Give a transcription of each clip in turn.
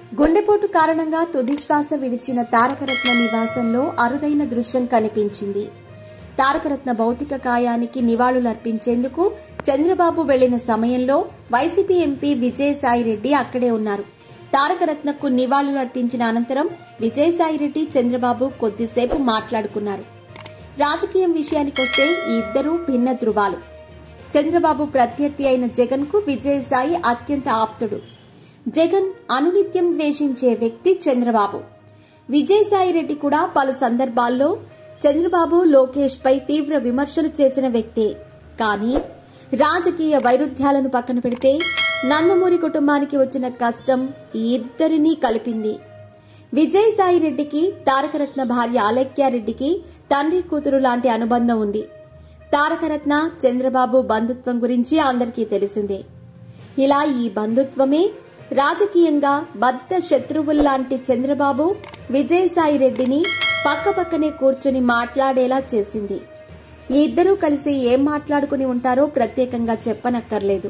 గుండెపోటు కారణంగా తుదిశ్వాస విడిచిన తారకరత్న నివాసంలో అరుదైన దృశ్యం కనిపించింది తారకరత్న భౌతిక కాయానికి నివాళులర్పించేందుకు చంద్రబాబు వెళ్లిన సమయంలో వైసీపీ ఎంపీ విజయసాయిరెడ్డి అక్కడే ఉన్నారు తారకరత్నకు నివాళులర్పించిన అనంతరం విజయసాయిరెడ్డి చంద్రబాబు కొద్దిసేపు మాట్లాడుకున్నారు రాజకీయం విషయానికొస్తే ఈ ఇద్దరూ భిన్న ధృవాలు చంద్రబాబు ప్రత్యర్థి అయిన జగన్ కు విజయసాయి అత్యంత ఆప్తుడు జగన్ అనునిత్యం ద్వేషించే వ్యక్తి చంద్రబాబు విజయసాయి రెడ్డి కూడా పలు సందర్భాల్లో చంద్రబాబు లోకేష్ పై తీవ్ర విమర్శలు చేసిన వ్యక్తే కానీ రాజకీయ వైరుధ్యాలను పక్కన పెడితే నందమూరి కుటుంబానికి వచ్చిన కష్టం ఈ ఇద్దరినీ కలిపింది విజయసాయి రెడ్డికి తారకరత్న భార్య అలెక్యారెడ్డికి తండ్రి కూతురు లాంటి అనుబంధం ఉంది తారకరత్న చంద్రబాబు బంధుత్వం గురించి అందరికీ తెలిసిందే ఇలా ఈ బంధుత్వమే రాజకీయంగా బద్ద శత్రువుల్లాంటి చంద్రబాబు విజయసాయి రెడ్డిని పక్కపక్కనే కూర్చుని మాట్లాడేలా చేసింది ఈ ఇద్దరూ కలిసి ఏం మాట్లాడుకుని ఉంటారో ప్రత్యేకంగా చెప్పనక్కర్లేదు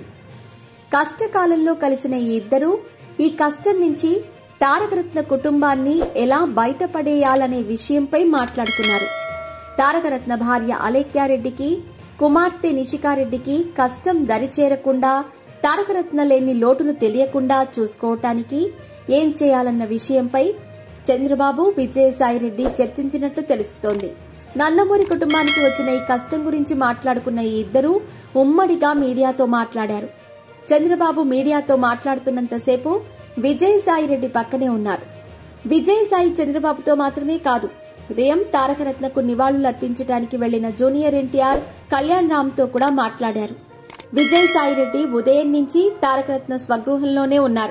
కష్టకాలంలో కలిసిన ఈ ఇద్దరూ ఈ కష్టం నుంచి తారకరత్న కుటుంబాన్ని ఎలా బయటపడేయాలనే విషయంపై మాట్లాడుకున్నారు తారకరత్న భార్య అలేఖ్యారెడ్డికి కుమార్తె నిషికారెడ్డికి కష్టం దరిచేరకుండా తారకరత్న లేని లోటును తెలియకుండా చూసుకోవటానికి ఏం చేయాలన్న విషయంపై చంద్రబాబు విజయసాయిరెడ్డి చర్చించినట్లు తెలుస్తోంది నందమూరి కుటుంబానికి వచ్చిన ఈ కష్టం గురించి మాట్లాడుకున్న ఈ ఇద్దరూ ఉమ్మడిగా మీడియాతో మాట్లాడారు చంద్రబాబు మీడియాతో మాట్లాడుతున్నంతసేపు విజయసాయిరెడ్డి పక్కనే ఉన్నారు విజయసాయి చంద్రబాబుతో మాత్రమే కాదు ఉదయం తారకరత్నకు నివాళులు అర్పించడానికి వెళ్లిన జూనియర్ ఎన్టీఆర్ కళ్యాణ్ రామ్ తో కూడా మాట్లాడారు విజయసాయిరెడ్డి ఉదయం నుంచి తారకరత్న స్వగృహంలోనే ఉన్నారు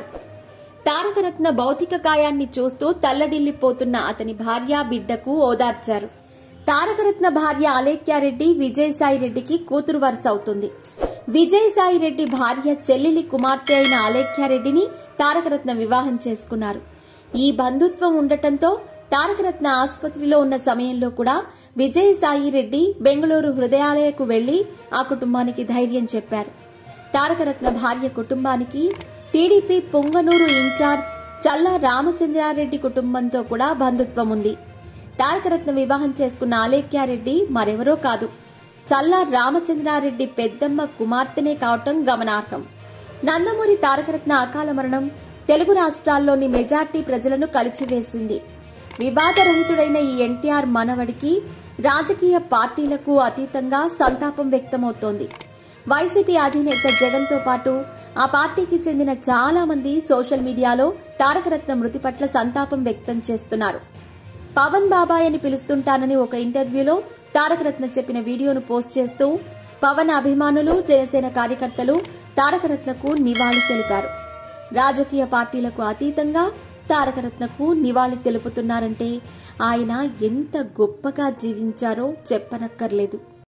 తారకరత్న భౌతిక కాయాన్ని చూస్తూ తల్లడిల్లిపోతున్న అతని భార్య బిడ్డకు ఓదార్చారు తారకరత్న భార్య అలేఖ్యారెడ్డి విజయసాయిరెడ్డికి కూతురు వరుస అవుతుంది విజయసాయిరెడ్డి భార్య చెల్లెలి కుమార్తె అయిన అలేఖ్యారెడ్డిని తారకరత్న వివాహం చేసుకున్నారు ఈ బంధుత్వం ఉండటంతో తారకరత్న ఆసుపత్రిలో ఉన్న సమయంలో కూడా విజయసాయి రెడ్డి బెంగళూరు హృదయాలయకు వెళ్లి ఆ కుటుంబానికి ధైర్యం చెప్పారు తారకరత్న భార్య కుటుంబానికి టీడీపీ పొంగనూరు ఇన్ఛార్జ్ చల్లా రామచంద్రారెడ్డి కుటుంబంతో కూడా బంధుత్వం ఉంది తారకరత్న వివాహం చేసుకున్న ఆలేఖ్యారెడ్డి మరెవరో కాదు చల్లా రామచంద్రారెడ్డి పెద్దమ్మ కుమార్తెనే కావటం గమనార్హం నందమూరి తారకరత్న అకాల మరణం తెలుగు రాష్ట్రాల్లోని మెజార్టీ ప్రజలను కలిచివేసింది వివాదరహితుడైన ఈ ఎన్టీఆర్ మనవడికి రాజకీయ పార్టీలకు అతీతంగా సంతాపం వ్యక్తమవుతోంది వైసీపీ అధినేత జగన్ తో పాటు ఆ పార్టీకి చెందిన చాలా మంది సోషల్ మీడియాలో తారకరత్న మృతి పట్ల సంతాపం వ్యక్తం చేస్తున్నారు పవన్ బాబాయ్ అని పిలుస్తుంటానని ఒక ఇంటర్వ్యూలో తారకరత్న చెప్పిన వీడియోను పోస్ట్ చేస్తూ పవన్ అభిమానులు జనసేన కార్యకర్తలు తారకరత్నకు నివాళి తెలిపారు రాజకీయ పార్టీలకు అతీతంగా తారకరత్నకు నివాళి తెలుపుతున్నారంటే ఆయన ఎంత గొప్పగా జీవించారో చెప్పనక్కర్లేదు